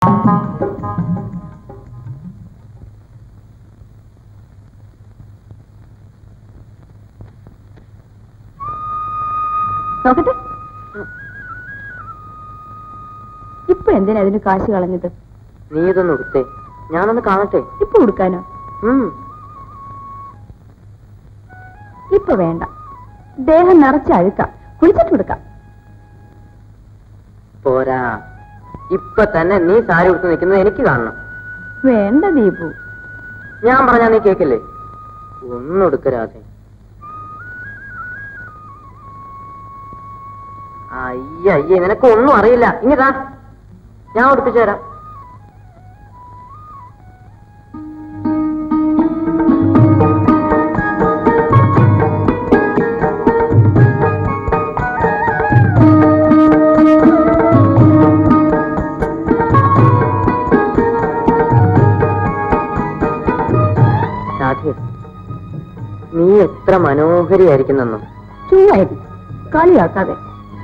നോക്കട്ടെ ഇപ്പൊ എന്തിനാ അതിന് കാശ് കളഞ്ഞത് നീ ഇതൊന്ന് എടുത്തേ ഞാനൊന്ന് കാണട്ടെ ഇപ്പൊ കൊടുക്കാനോ ഉം. ഇപ്പൊ വേണ്ട ദേഹം നിറച്ച് അഴുക്കാം കുളിച്ചിട്ട് കൊടുക്കാം പോരാ ഇപ്പൊ തന്നെ നീ സാരി ഉടുത്ത് നിൽക്കുന്നത് എനിക്ക് കാണണം വേണ്ട ദീപു ഞാൻ പറഞ്ഞാ നീ കേക്കില്ലേ ഒന്നും എടുക്കരാതെ അയ്യ അയ്യേ നിനക്ക് ഒന്നും അറിയില്ല ഇങ്ങതാ ഞാൻ ഉടുപ്പിച്ചു തരാം രാധേ നീ എത്ര മനോഹരിയായിരിക്കുന്നെന്നോ ചൂവായിരുന്നു കളിയാക്കാതെ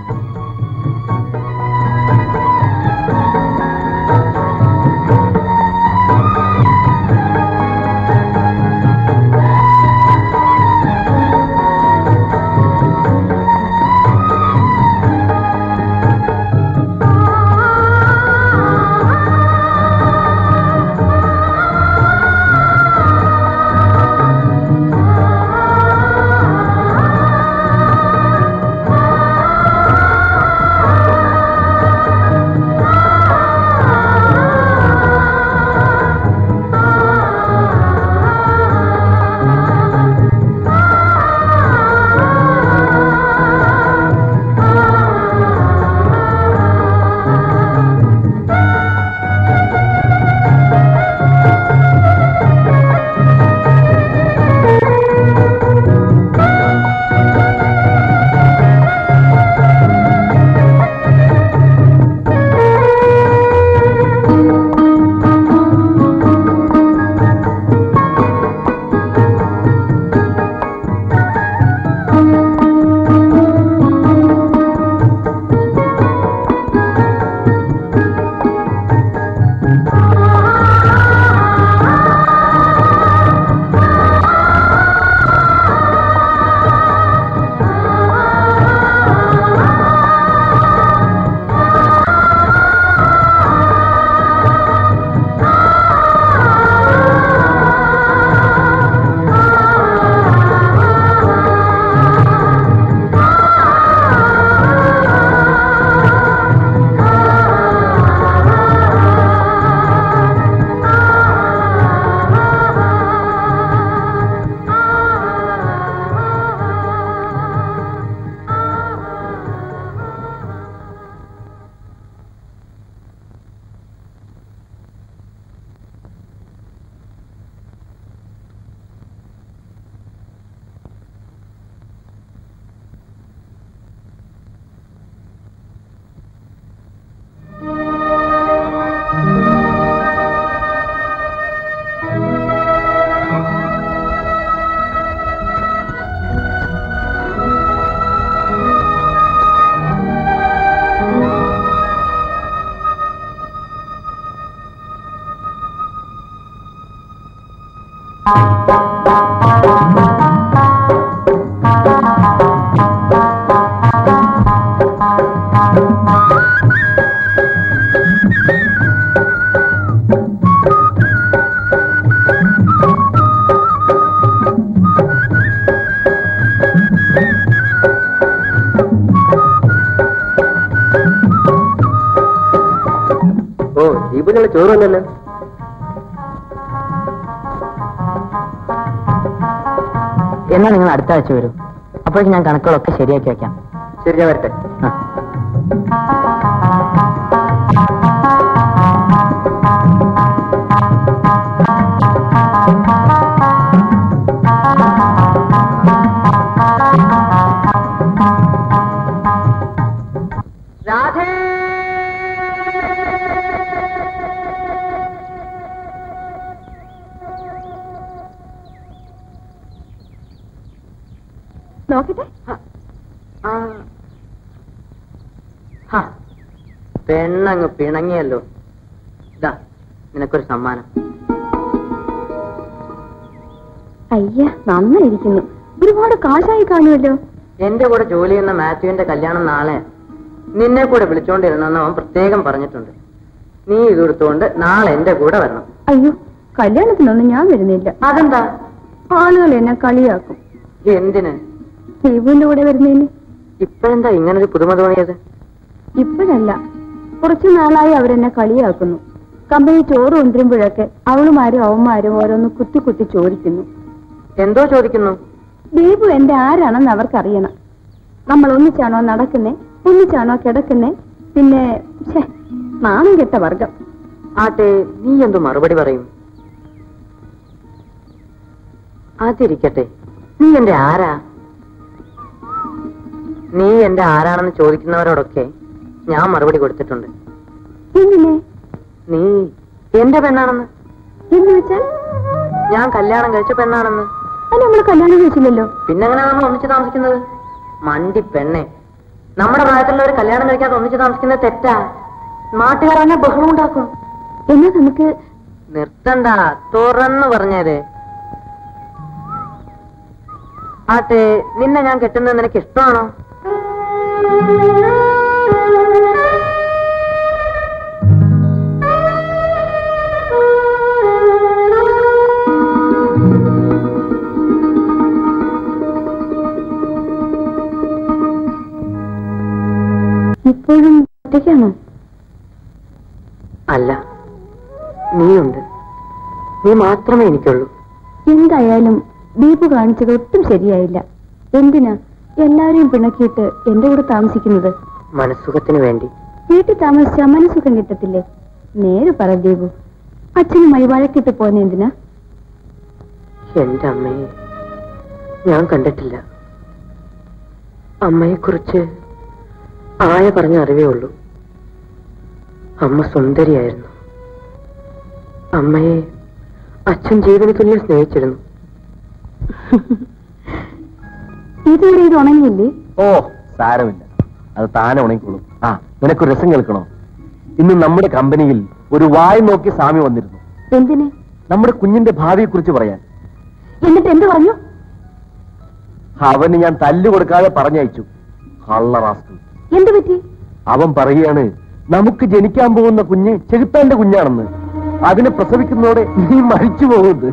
ഓ ദീപിനുള്ള ചോറ് വന്നല്ലോ എന്നാ നിങ്ങൾ അടുത്ത ആഴ്ച വരൂ അപ്പോഴേക്കും ഞാൻ കണക്കുകളൊക്കെ ശരിയാക്കി വെക്കാം ശരി ഞാൻ വരട്ടെ രാധേ നോക്കട്ടെ ആ. ഹ, പെണ്ണങ്ങ് പിണങ്ങിയല്ലോ ഇതാ നിനക്കൊരു സമ്മാനം അയ്യ നന്നായിരിക്കുന്നു ഒരുപാട് കാശായി കാണുമല്ലോ എന്റെ കൂടെ ജോലി ചെയ്യുന്ന മാത്യുവിന്റെ കല്യാണം നാളെ നിന്നെ കൂടെ വിളിച്ചോണ്ടിരുന്നെന്ന് അവൻ പ്രത്യേകം പറഞ്ഞിട്ടുണ്ട് നീ ഇത് എടുത്തുകൊണ്ട് നാളെ എന്റെ കൂടെ വരണം അയ്യോ കല്യാണത്തിനൊന്നും ഞാൻ വരുന്നില്ല അതെന്താ ആളുകൾ എന്നെ കളിയാക്കും എന്തിന് ദീപുവിന്റെ കൂടെ വരുന്നതിന് ഇപ്പോഴെന്താ ഇങ്ങനൊരു പുതുമ തോന്നിയത് ഇപ്പോഴല്ല കുറച്ചു നാളായി അവരെന്നെ കളിയാക്കുന്നു കമ്പനി ചോറ് കൊണ്ടുവരുമ്പോഴൊക്കെ അവളുമാരും അവന്മാരും ഓരോന്ന് കുത്തി കുത്തി ചോദിക്കുന്നു എന്തോ ചോദിക്കുന്നു ദീപു എന്റെ ആരാണെന്ന് അവർക്കറിയണം നമ്മൾ ഒന്നിച്ചാണോ നടക്കുന്നേ ഒന്നിച്ചാണോ കിടക്കുന്നേ പിന്നെ ഛെ, നാണം കെട്ട വർഗം ആട്ടെ നീ എന്തു മറുപടി പറയും അതിരിക്കട്ടെ നീ എന്റെ ആരാ നീ എന്റെ ആരാണെന്ന് ചോദിക്കുന്നവരോടൊക്കെ ഞാൻ മറുപടി കൊടുത്തിട്ടുണ്ട് എങ്ങനെ നീ എന്റെ പെണ്ണാണെന്ന് എന്ന് വെച്ചാൽ ഞാൻ കല്യാണം കഴിച്ച പെണ്ണാണെന്ന് അത് നമ്മൾ കല്യാണം കഴിച്ചില്ലല്ലോ പിന്നെങ്ങനെ നമ്മൾ ഒന്നിച്ച് താമസിക്കുന്നത് മണ്ടി പെണ്ണെ നമ്മുടെ പ്രായത്തിലുള്ളവർ കല്യാണം കഴിക്കാതെ ഒന്നിച്ച് താമസിക്കുന്നത് തെറ്റാ നാട്ടുകാർ തന്നെ ബഹളം ഉണ്ടാക്കും എന്നാ നമുക്ക് നിർത്തണ്ട തുറന്നു പറഞ്ഞേരെ ആട്ടെ നിന്നെ ഞാൻ കെട്ടുന്നത് നിനക്ക് ഇഷ്ടമാണോ ഇപ്പോഴും ഒറ്റയ്ക്കാണോ അല്ല നീയുണ്ട് നീ മാത്രമേ എനിക്കുള്ളൂ എന്തായാലും ദീപു കാണിച്ചത് ഒട്ടും ശരിയായില്ല എന്തിനാ എല്ലാവരെയും പിണക്കിയിട്ട് എന്റെ കൂടെ താമസിക്കുന്നത് മനസ്സുഖത്തിന് വേണ്ടി വീട്ടിൽ താമസിച്ച മനസ്സുഖം കിട്ടത്തില്ലേ നേരെ പറ ദീപു അച്ഛനുമായി വഴക്കിട്ട് പോന്നെ എന്തിനാ എന്റെ അമ്മയെ ഞാൻ കണ്ടിട്ടില്ല അമ്മയെക്കുറിച്ച് ആയ പറഞ്ഞ അറിവേ ഉള്ളൂ അമ്മ സുന്ദരിയായിരുന്നു അമ്മയെ അച്ഛൻ ജീവന തുല്യം സ്നേഹിച്ചിരുന്നു ഇതുവരെ ഇത് ഉണങ്ങിയില്ലേ ഓ സാരമില്ല അത് താനെ ഉണങ്ങിക്കോളും ആ നിനക്ക് രസം കേൾക്കണോ ഇന്ന് നമ്മുടെ കമ്പനിയിൽ ഒരു വായി നോക്കി സ്വാമി വന്നിരുന്നു എന്തിന് നമ്മുടെ കുഞ്ഞിന്റെ ഭാവിയെ കുറിച്ച് പറയാൻ എന്നിട്ട് എന്ത് പറഞ്ഞു അവന് ഞാൻ തല്ലു കൊടുക്കാതെ പറഞ്ഞയച്ചു കള്ളറാസ്കൽ എന്ത് പറ്റി അവൻ പറയുകയാണ് നമുക്ക് ജനിക്കാൻ പോകുന്ന കുഞ്ഞ് ചെകുത്താന്റെ കുഞ്ഞാണെന്ന് അതിനെ പ്രസവിക്കുന്നതോടെ നീ മരിച്ചു പോകുന്നത്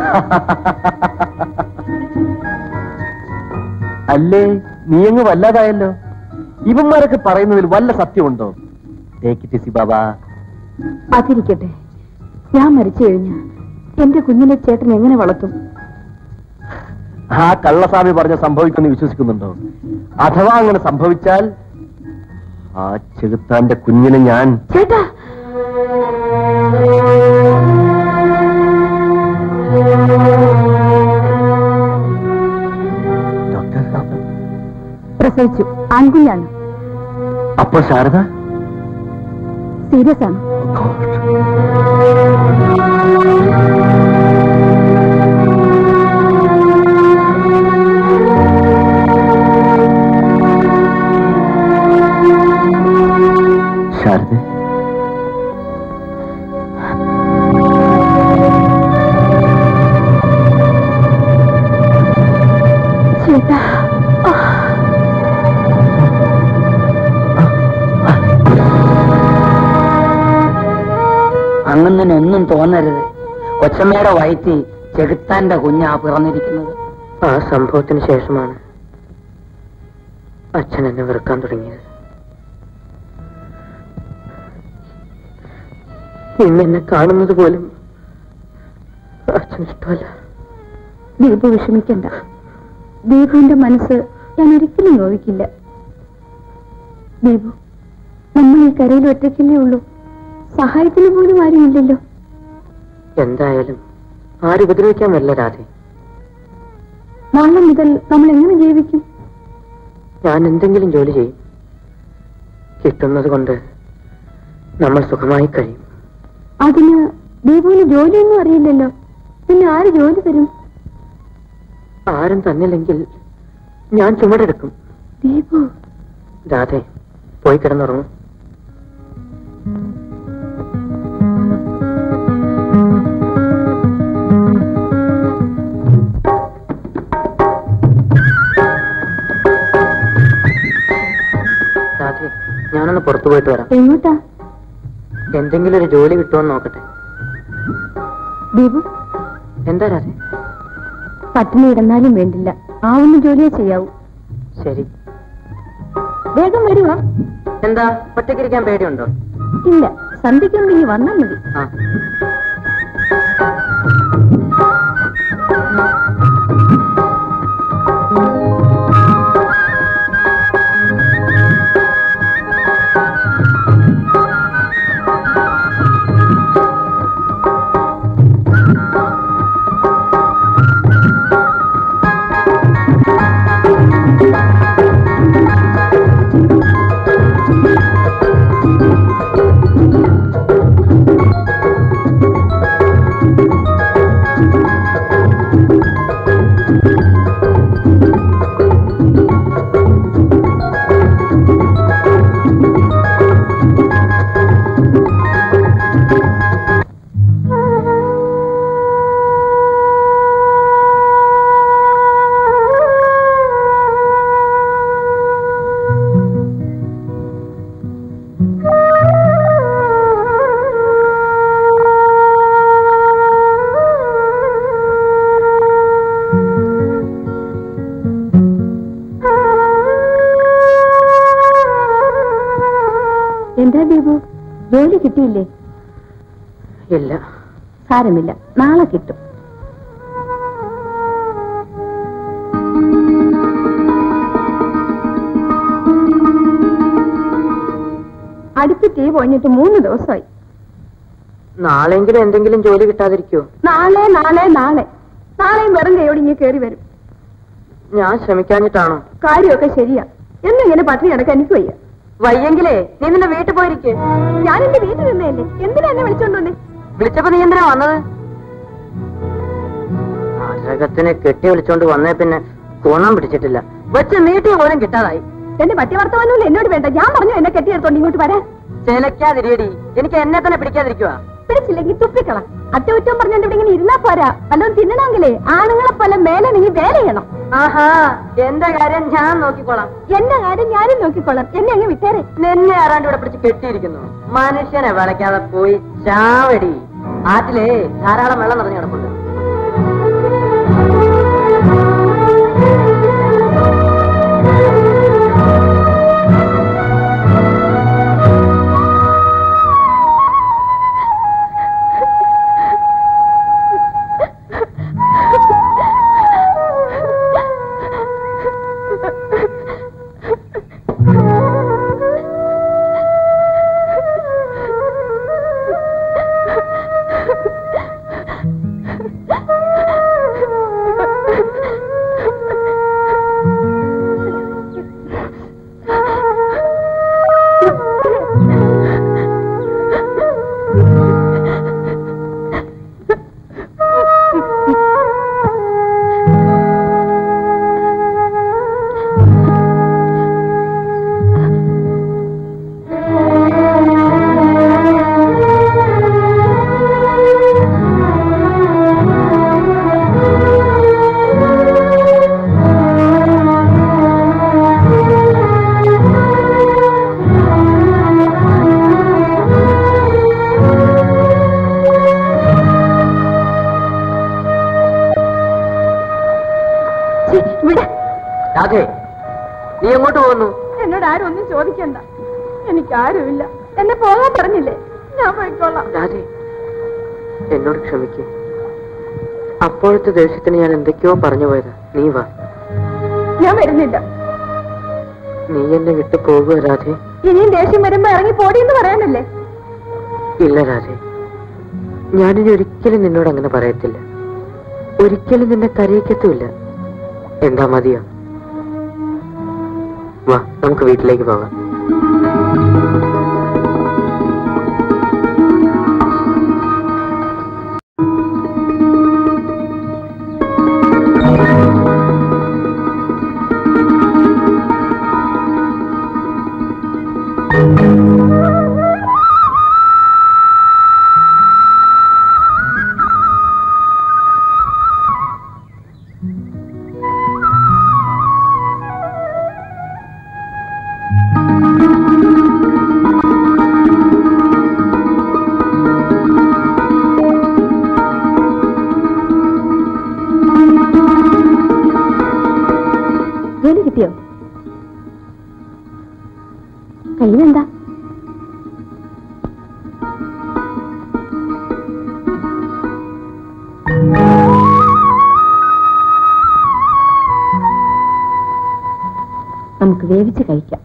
അല്ലേ നീ അങ്ങ് വല്ലാതായല്ലോ ഇവന്മാരൊക്കെ പറയുന്നതിൽ വല്ല സത്യമുണ്ടോ ടേക്ക് ഇറ്റ് സി ബാബാ അതിരിക്കട്ടെ ഞാൻ മരിച്ചു കഴിഞ്ഞ എന്റെ കുഞ്ഞിനെ ചേട്ടൻ എങ്ങനെ വളർത്തും ആ കള്ളസ്വാമി പറഞ്ഞ സംഭവിക്കുമെന്ന് വിശ്വസിക്കുന്നുണ്ടോ അഥവാ അങ്ങനെ സംഭവിച്ചാൽ ആ ചെകുത്താന്റെ കുഞ്ഞിനെ ഞാൻ ചേട്ടാ ഡോക്ടർ പ്രസവിച്ചു ആൺകുഞ്ഞാണ് അപ്പൊ ശാരദ സീരിയസ് ആണ് ശാരദ ചേട്ടാ അങ്ങനെ ഒന്നും തോന്നരുത് കൊച്ചമ്മയുടെ വയറ്റി ചെകുത്താന്റെ കുഞ്ഞാ പിറന്നിരിക്കുന്നത് ആ സംഭവത്തിന് ശേഷമാണ് അച്ഛൻ എന്നെ വെറുക്കാൻ തുടങ്ങിയത് ഇന്ന് എന്നെ കാണുന്നത് പോലും അച്ഛൻ ഇഷ്ടമല്ല ദീപു വിഷമിക്കണ്ട ദീപുവിന്റെ മനസ്സ് ഞാൻ ഒരിക്കലും നോവിക്കില്ല ദീപു നമ്മൾ ഈ കരയിൽ ഒറ്റയ്ക്കല്ലേ ഉള്ളൂ സഹായത്തിന് പോലും ആരുമില്ലല്ലോ എന്തായാലും ആരും ഉപദ്രവിക്കാൻ വരില്ല രാധേ നാളെ മുതൽ നമ്മൾ എങ്ങനെ ജീവിക്കും ഞാൻ എന്തെങ്കിലും ജോലി ചെയ്യും കിട്ടുന്നത് കൊണ്ട് നമ്മൾ സുഖമായി കഴിയും അതിന് ദീപുവിന് ജോലിയൊന്നും അറിയില്ലല്ലോ പിന്നെ ആര് ജോലി തരും ആരും തന്നില്ലെങ്കിൽ ഞാൻ ചുമടെടുക്കും ദീപു രാധേ പോയി കിടന്നുറങ്ങും പുറത്തു പോയിട്ട് വരാം എങ്ങോട്ടാ എന്തെങ്കിലും ഒരു ജോലി കിട്ടുമെന്ന് നോക്കട്ടെ ദീപു എന്താ രാധേ പട്ടിണി ഇടന്നാലും വേണ്ടില്ല ആവുന്ന ജോലിയെ ചെയ്യാവൂ ശരി വേഗം വരുവാ എന്താ ഒറ്റയ്ക്കിരിക്കാൻ പേടിയുണ്ടോ ഇല്ല സന്ധ്യയ്ക്കുമ്പ് ഇനി വന്നാൽ മതി ആ എന്താ ദീപു ജോലി കിട്ടിയില്ലേ ഇല്ല സാരമില്ല നാളെ കിട്ടും അടുത്ത് ടീ പൊഴിഞ്ഞിട്ട് മൂന്ന് ദിവസമായി നാളെങ്കിലും എന്തെങ്കിലും ജോലി കിട്ടാതിരിക്കുവോ നാളെ നാളെ നാളെ നാളെയും വെറും കൈയോട് ഇങ്ങനെ കയറി വരും ഞാൻ ശ്രമിക്കാഞ്ഞിട്ടാണോ കാര്യമൊക്കെ ശരിയാ എന്നും ഇങ്ങനെ പട്ടിണി കിടക്കാൻ എനിക്ക് വയ്യ വയ്യെങ്കിലേ നീ നിന്റെ വീട്ടിൽ പോയിരിക്കേ ഞാൻ എന്റെ വീട്ടിൽ നിന്നല്ലേ എന്തിനാ എന്നെ വിളിച്ചോണ്ടോന്നെ വിളിച്ചപ്പോ നീ എന്തിനാ വന്നത് നാടകത്തിനെ കെട്ടി വിളിച്ചോണ്ട് വന്നേ പിന്നെ ഗുണം പിടിച്ചിട്ടില്ല വെച്ച് നീട്ടി പോലും കിട്ടാതായി എന്റെ പറ്റി വർത്തമാനമൊന്നും എന്നോട് വേണ്ട ഞാൻ പറഞ്ഞു എന്നെ കെട്ടിയെടുത്തോണ്ട് ഇങ്ങോട്ട് വരാൻ ചിലക്കാതിരിയടി എനിക്ക് എന്നെ തന്നെ പിടിക്കാതിരിക്കുക പിടിച്ചില്ലെങ്കിൽ തുപ്പിക്കള അറ്റകുറ്റം പറഞ്ഞോണ്ട് ഇവിടെ ഇങ്ങനെ ഇരുന്നാ പോരാ വല്ലതും തിന്നണമെങ്കിലേ ആണുങ്ങളെ പോലെ മേലെ നീ വേല ചെയ്യണം ആഹാ എന്റെ കാര്യം ഞാൻ നോക്കിക്കോളാം എന്റെ കാര്യം ഞാനും നോക്കിക്കോളാം എന്നെ അങ്ങ് വിട്ടേരെ നിന്നെ ആരാണ്ട് ഇവിടെ പിടിച്ച് കെട്ടിയിരിക്കുന്നു മനുഷ്യനെ വിളയ്ക്കാതെ പോയി ചാവടി ആറ്റിലേ ധാരാളം വെള്ളം നിറഞ്ഞു കിടപ്പുണ്ട് ഛി, ഇവിടെ രാധേ നീ എങ്ങോട്ട് പോകുന്നു എന്നോട് ആരും ഒന്നും ചോദിക്കണ്ട എനിക്ക് ആരുമില്ല എന്നെ പോകാൻ പറഞ്ഞില്ലേ ഞാൻ പോയിക്കോളാം രാധേ എന്നോട് ക്ഷമിക്കേ അപ്പോഴത്തെ ദേഷ്യത്തിന് ഞാൻ എന്തൊക്കെയോ പറഞ്ഞു പോയതാ നീ വാ ഞാൻ വരുന്നില്ല നീ എന്നെ വിട്ടു പോകുക രാധേ ഇനിയും ദേഷ്യം വരുമ്പോ ഇറങ്ങി പോടിയെന്ന് പറയാനല്ലേ ഇല്ല രാധേ ഞാനിനി ഒരിക്കലും നിന്നോട് അങ്ങനെ പറയത്തില്ല ഒരിക്കലും നിന്നെ കരയിക്കത്തുമില്ല എന്താ മതിയോ വാ നമുക്ക് വീട്ടിലേക്ക് പോകാം നമുക്ക് വേവിച്ച് കഴിക്കാം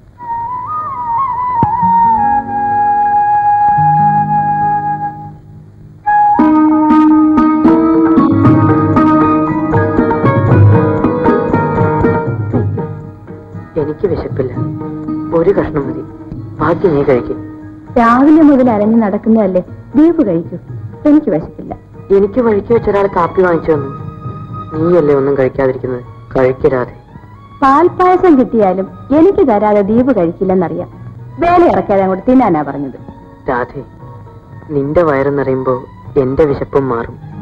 എനിക്ക് വിശപ്പില്ല ഒരു കഷ്ണം മതി ബാക്കി നീ കഴിക്കും രാവിലെ മുതൽ അരഞ്ഞു നടക്കുന്നതല്ലേ ദീപ് കഴിക്കൂ എനിക്ക് വിശപ്പില്ല എനിക്ക് വഴിക്ക് വെച്ച ഒരാൾ കാപ്പി വാങ്ങിച്ചു തന്നു നീയല്ലേ ഒന്നും കഴിക്കാതിരിക്കുന്നത് കഴിക്കരാതെ പാൽപ്പായസം കിട്ടിയാലും എനിക്ക് തരാതെ ദീപ് കഴിക്കില്ലെന്നറിയാം വേല ഇറക്കാതെ അങ്ങോട്ട് തിന്നാനാ പറഞ്ഞത് രാധേ നിന്റെ വയറ് നിറയുമ്പോ എന്റെ വിശപ്പും മാറും